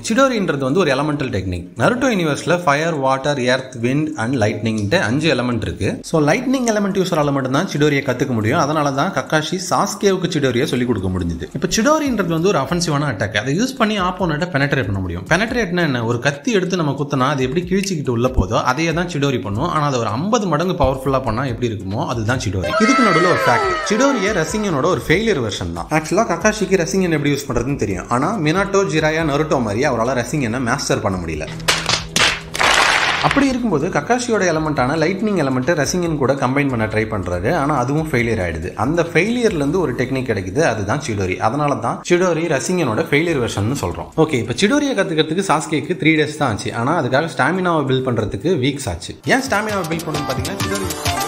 சிடோரின்றது வந்து ஒரு elemental technique Naruto யூனிவர்ஸ்ல fire water earth wind and lightning அஞ்சு எலமெண்ட் இருக்கு ஸோ லைட்னிங் எலமெண்ட் யூஸரால மட்டும்தான் சிடோரியை கத்துக்க முடியும் அதனால தான் கக்காஷி சாஸ்கேவுக்கு சிடோரியை சொல்லிக் கொடுக்க முடிஞ்சது இப்போ சிடோரின்றது வந்து ஒரு அஃபென்சிவான அட்டாக் அதை யூஸ் பண்ணி ஆப்போனட்டை பெனட்ரேட் பண்ண முடியும் பெனட்ரேட்னா என்ன ஒரு கத்தி எடுத்து நம்ம குத்தினா அது எப்படி கிழிச்சிக்கிட்டு உள்ள போதோ அதையே தான் சிடோரி பண்ணும் ஆனால் அது ஒரு ஐம்பது மடங்கு பவர்ஃபுல்லாக பண்ணா எப்படி இருக்குமோ அதுதான் சிடோரி இதுக்கு நடுவில் ஒரு ஃபேக்ட் சிடோரியே ரசிங்கனோட ஒரு ஃபெயிலியர் வெர்ஷன் தான் ஆக்சுவலாக கக்காஷிக்கு ரசிங்கன் எப்படி யூஸ் பண்ணுறதுன்னு தெரியும் ஆனால் மினாட்டோ ஜிராயா நருட்டோ மாதிரி அவரால் ரசிங்கனை மாஸ்டர் பண்ண முடியல அப்படி இருக்கும்போது கக்காஷியோட எலமெண்ட்டான லைட்னிங் எலமெண்ட்டை ரசிங்கன் கூட கம்பைன் பண்ண ட்ரை பண்ணுறாரு ஆனால் அதுவும் ஃபெயிலியர் ஆயிடுது அந்த ஃபெயிலியர்லேருந்து ஒரு டெக்னிக் கிடைக்குது அதுதான் சிடோரி அதனால தான் சிடோரி ரசிங்கனோட ஃபெயிலியர் வெர்ஷன் சொல்கிறோம் ஓகே இப்போ சிடோரியை கற்றுக்கிறதுக்கு சாஸ்கேக்கு த்ரீ டேஸ் தான் ஆச்சு ஆனால் அதுக்காக ஸ்டாமினாவை பில்ட் பண்ணுறதுக்கு வீக்ஸ் ஆச்சு ஏன் ஸ்டாமினாவை பில்ட் பண்ணணும்னு பார்த்தீங்கன்னா சிடோரி